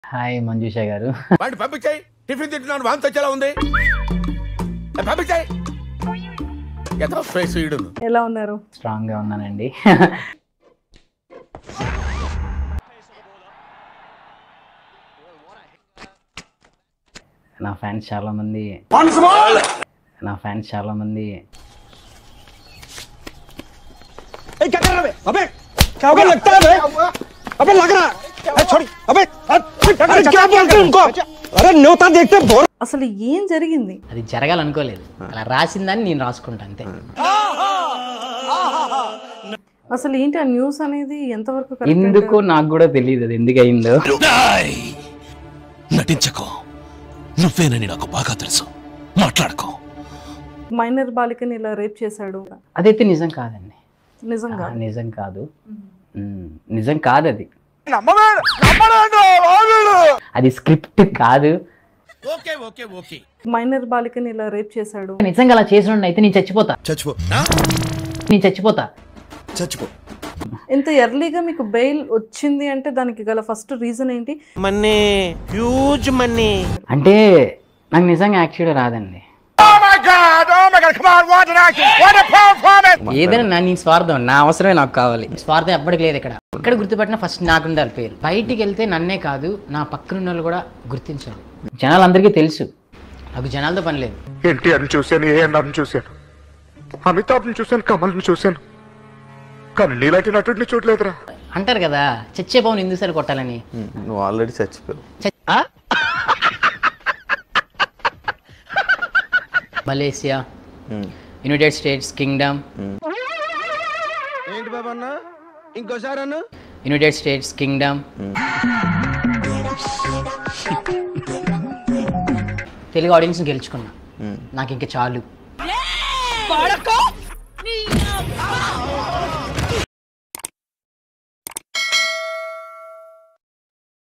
Hi Manjusha గారు వాడిని పంపించాయి tiffin తింటున్నాను వాంతి వచ్చేలా ఉంది ఏ, పంపించాయి ఎంత ఫేస్ ఈడును ఎలా ఉన్నారు స్ట్రాంగ్ గా ఉన్నానండి నా ఫ్యాన్స్ చాలా మంది నా ఫ్యాన్స్ చాలా మంది क्या कर रहा है अबे क्या होगा लगता है बे? अबे लग रहा है अरे छोड़ अबे अरे क्या बोलते हैं उनको अरे न्योता देखते बोर అసలు ఏం జరిగింది అది జరగాలనుకోలేదు అలా రాసిందని నేను రాసుకుంటా అంతే అసలు ఏంటి ఆ న్యూస్ అనేది ఎంతవరకు correct ఎందుకు నాకు కూడా తెలియదు అది ఎందుకు అయిందో నటించకో నువ్వేనని నాకు బాగా తెలుసు మాట్లాడుకో అంటారు? మైనర్ బాలికని ఇలా రేప్ చేశాడు అదైతే నిజం కాదండి నిజంగా ఆ, నిజం కాదు ఉమ్, నిజం కాదు అది అది స్క్రిప్ట్ కాదు ఓకే ఓకే ఓకే మైనర్ బాలికని ఇలా రేప్ చేశాడు నిజంగా అలా చేసిన అయితే నేను చచ్చిపోతా చచ్చిపో నేను చచ్చిపోతా చచ్చిపో ఇంత ఎర్లీగా మీకు బెయిల్ వచ్చింది అంటే దానికి గల ఫస్ట్ రీజన్ ఏంటి मन्नी హ్యూజ్ మనీ అంటే నాకు నిజంగా యాక్ట్ చేయడం రాదండి ఏదైనా నా నీ స్వార్థం నా అవసరమే నాకు కావాలి స్వార్థం ఎప్పటికి లేదు ఇక్కడ ఇక్కడ గుర్తుపట్టిన ఫస్ట్ నాకు ఉండాలి పేరు బయటికి వెళ్తే నన్నే కాదు నా పక్కన వాళ్ళు కూడా గుర్తించాలి జనాలందరికీ తెలుసు నాకు జనాలతో పని లేదు ఎన్టీఆర్ని చూశాను ఏఎన్ఆర్ని చూశాను అమితాబ్ని చూశాను కమల్ని చూశాను కానీ నీలాంటి నటుడిని చూడలేదురా అంటారు కదా చచ్చే పవన్ ఎందుకు సరి కొట్టాలని నువ్వు ఆల్రెడీ చచ్చిపోయావు మలేసియా యునైటెడ్ స్టేట్స్ కింగ్డమ్ ఏంటి బాబా అన్న ఇంకోసారి అన్న United States Kingdom Telugu audience గెలుచుకున్నా నాకు ఇంక చాలు